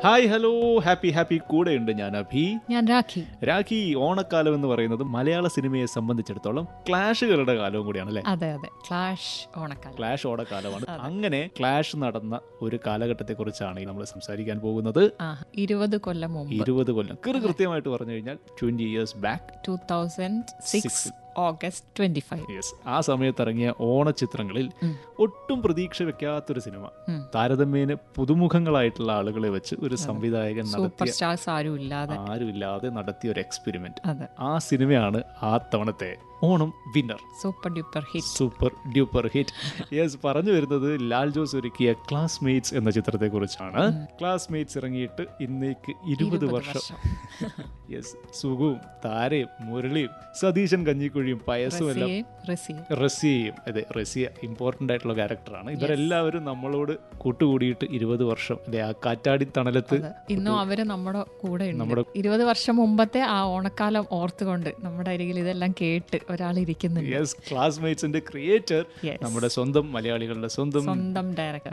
Hi hello happy happy കൂടെയുണ്ട് ഞാൻ അഭി ഞാൻ രാഖി രാഖി ഓണക്കാലം എന്ന് പറയുന്നത് മലയാള സിനിമയെ സംബന്ധിച്ചിടത്തോളം ക്ലാഷുകളുടെ കാലവും കൂടിയാണ് അല്ലേ അതെ അതെ ക്ലാഷ് ഓണക്കാലം ക്ലാഷ് ഓണക്കാലമാണ് അതെ. അങ്ങനെ ക്ലാഷ് നടന്ന ഒരു കാലഘട്ടത്തെ കുറിച്ചാണ് നമ്മൾ സംസാരിക്കാൻ പോകുന്നത് ആ ഇരുപത് കൊല്ലം മുമ്പ് ഇരുപത് കൊല്ലം കൃ കൃത്യമായിട്ട് പറഞ്ഞു കഴിഞ്ഞാൽ twenty years back two thousand six August twenty five yes ആ സമയത്ത് ഇറങ്ങിയ ഓണച്ചിത്രങ്ങളിൽ ഉം. ഒട്ടും പ്രതീക്ഷ വെക്കാത്തൊരു സിനിമ ഉം. താരതമ്യേന പുതുമുഖങ്ങളായിട്ടുള്ള ആളുകളെ വെച്ച് ഒരു സംവിധായകൻ സൂപ്പർ നടത്തിയ സ്റ്റാർസ് ആരും ഇല്ലാതെ ആരുമില്ലാതെ നടത്തിയ ഒരു എക്സ്പെരിമെന്റ് അതെ ആ സിനിമയാണ് ആ തവണത്തെ Onam winner super duper hit super duper hit yes പറഞ്ഞു വരുന്നത് ലാൽ ജോസ് ഒരുക്കിയ ക്ലാസ്മേറ്റ്സ് എന്ന ചിത്രത്തെ കുറിച്ചാണ് ക്ലാസ്മേറ്റ്സ് ഇറങ്ങിയിട്ട് ഇന്നേക്ക് ഇരുപത് വർഷം യെസ് സുഖവും താരയും മുരളിയും സതീശൻ കഞ്ഞിക്കുഴിയും പയസും എല്ലാം റസിയെ റസിയയും അതെ റസിയ ഇമ്പോർട്ടൻ്റ് ആയിട്ടുള്ള ക്യാരക്ടറാണ് ഇവരെല്ലാവരും നമ്മളോട് കൂട്ടുകൂടിയിട്ട് ഇരുപത് വർഷം അല്ലെ ആ കാറ്റാടി തണലത്ത് ഇന്നും അവര് നമ്മുടെ കൂടെ ഉണ്ട് നമ്മുടെ- ഇരുപത് വർഷം മുമ്പത്തെ ആ ഓണക്കാലം ഓർത്തുകൊണ്ട് നമ്മുടെ അരികിൽ ഇതെല്ലാം കേട്ട് ഒരാൾ ഇരിക്കുന്നുണ്ട് യെസ് ക്ലാസ്മേറ്റ്സിന്റെ ക്രിയേറ്റർ Yes. നമ്മുടെ സ്വന്തം മലയാളികളുടെ സ്വന്തം സ്വന്തം ഡയറക്ടർ